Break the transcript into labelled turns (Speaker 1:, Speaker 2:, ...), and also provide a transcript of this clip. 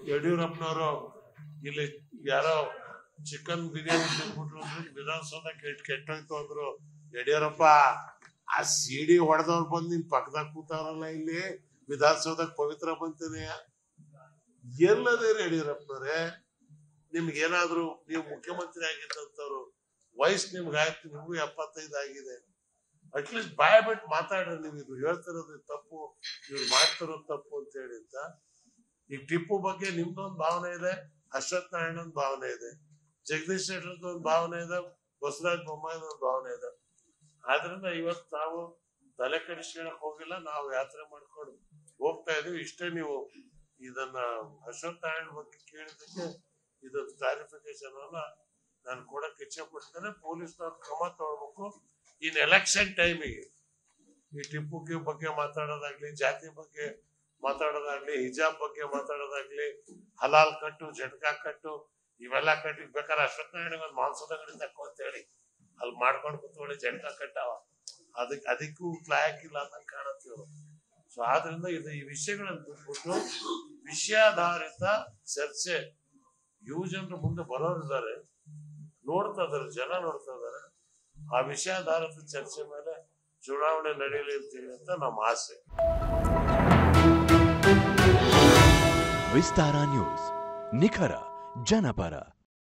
Speaker 1: ಯಡಿಯೂರಪ್ಪನವರು ಇಲ್ಲಿ ಯಾರೋ ಚಿಕನ್ ಬಿರಿಯಾನಿ ತಿನ್ಬಿಟ್ರು ಅಂದ್ರೆ ವಿಧಾನಸೌಧ ಕೆಟ್ಟ ಕೆಟ್ಟೋಯ್ತು ಅಂದ್ರು ಯಡಿಯೂರಪ್ಪ ಆ ಸಿಡಿ ಹೊಡೆದವ್ರು ಬಂದು ನಿಮ್ ಪಕ್ಕದಾಗ ಕೂತಾರಲ್ಲ ಇಲ್ಲಿ ವಿಧಾನಸೌಧಕ್ ಪವಿತ್ರ ಬಂತೇನೆ ಎಲ್ಲದೇ ಯಡಿಯೂರಪ್ಪನವ್ರೆ ನಿಮ್ಗೆ ಏನಾದ್ರು ನೀವು ಮುಖ್ಯಮಂತ್ರಿ ಆಗಿದ್ದಂತವ್ರು ವಯಸ್ಸು ನಿಮ್ಗೆ ಆಯ್ತು ನಿಮ್ಗೂ ಎಪ್ಪತ್ತೈದು ಆಗಿದೆ ಅಟ್ಲೀಸ್ಟ್ ಬಾಯ ಬಿಟ್ಟು ಮಾತಾಡ್ರಿ ನೀವು ಇದು ಹೇಳ್ತಿರೋದು ತಪ್ಪು ಇವ್ರು ಮಾಡ್ತಿರೋದು ತಪ್ಪು ಅಂತ ಹೇಳಿ ಅಂತ ಈಗ ಟಿಪ್ಪು ಬಗ್ಗೆ ನಿಮ್ದೊಂದು ಭಾವನೆ ಇದೆ ಅಶ್ವಥ್ ನಾರಾಯಣ್ ಭಾವನೆ ಇದೆ ಜಗದೀಶ್ ಶೆಟ್ಟರ್ದು ಒಂದು ಭಾವನೆ ಇದೆ ಬಸವರಾಜ ಬೊಮ್ಮಾಯಿದ ಒಂದು ಭಾವನೆ ಇದೆ ಆದ್ರಿಂದ ಇವತ್ತು ನಾವು ತಲೆ ಕೆಡಿಸ್ಕೊಳಕ್ ಹೋಗಿಲ್ಲ ನಾವು ಯಾತ್ರೆ ಮಾಡ್ಕೊಂಡು ಹೋಗ್ತಾ ಇದೀವಿ ಇಷ್ಟೇ ನೀವು ಇದನ್ನ ಅಶ್ವಥ್ ನಾರಾಯಣ್ ಬಗ್ಗೆ ಕೇಳಿದಕ್ಕೆ ಇದೊಂದು ಕ್ಲಾರಿಫಿಕೇಶನ್ ಅನ್ನ ನಾನು ಕೊಡಕ್ಕೆ ಇಚ್ಛೆ ಪಡ್ತೇನೆ ಪೊಲೀಸ್ನವ್ರು ಕ್ರಮ ತಗೊಳ್ಬೇಕು ಇನ್ ಎಲೆಕ್ಷನ್ ಟೈಮಿಗೆ ಈ ಟಿಪ್ಪು ಗೆ ಬಗ್ಗೆ ಮಾತಾಡೋದಾಗ್ಲಿ ಜಾತಿ ಬಗ್ಗೆ ಮಾತಾಡೋದಾಗ್ಲಿ ಹಿಜಾಬ್ ಬಗ್ಗೆ ಮಾತಾಡೋದಾಗ್ಲಿ ಹಲಾಲ್ ಕಟ್ಟು ಜಟ್ಕಾ ಕಟ್ಟು ಇವೆಲ್ಲ ಕಟ್ಟಿ ಬೇಕಾದ್ರೆ ಅಶ್ವತ್ಥನಾರಾಯಣ ಒಂದು ಮಾಂಸದ ಅಂಗಡಿ ತಕ್ಕೋ ಅಂತ ಹೇಳಿ ಅಲ್ಲಿ ಮಾಡ್ಕೊಂಡು ಕೂತ್ಕೊಳ್ಳಿ ಜಟ್ಕಾ ಕಟ್ಟಾವ ಅದಕ್ಕೆ ಅದಕ್ಕೂ ಲಾಯಕ್ ಇಲ್ಲ ಅಂತ ಕಾಣುತ್ತೀವಿ ಸೊ ಆದ್ರಿಂದ ಇದು ಈ ವಿಷಯಗಳನ್ನು ಬಿಟ್ಬಿಟ್ಟು ವಿಷಯಾಧಾರಿತ ಚರ್ಚೆ ಯುವ ಜನರು ಮುಂದೆ ಬರೋರಿದ್ದಾರೆ ನೋಡ್ತಾ ಇದಾರೆ ಜನ ನೋಡ್ತಾ ಇದಾರೆ ಆ ವಿಷಯಾಧಾರಿತ ಚರ್ಚೆ ಮೇಲೆ ಚುನಾವಣೆ ನಡೆಯಲಿ ಅಂತೇಳಿ ಅಂತ ನಮ್ಮ ಆಸೆ
Speaker 2: ವಿಸ್ತಾರ ನ್ಯೂಸ್ ನಿಖರ ಜನಪರ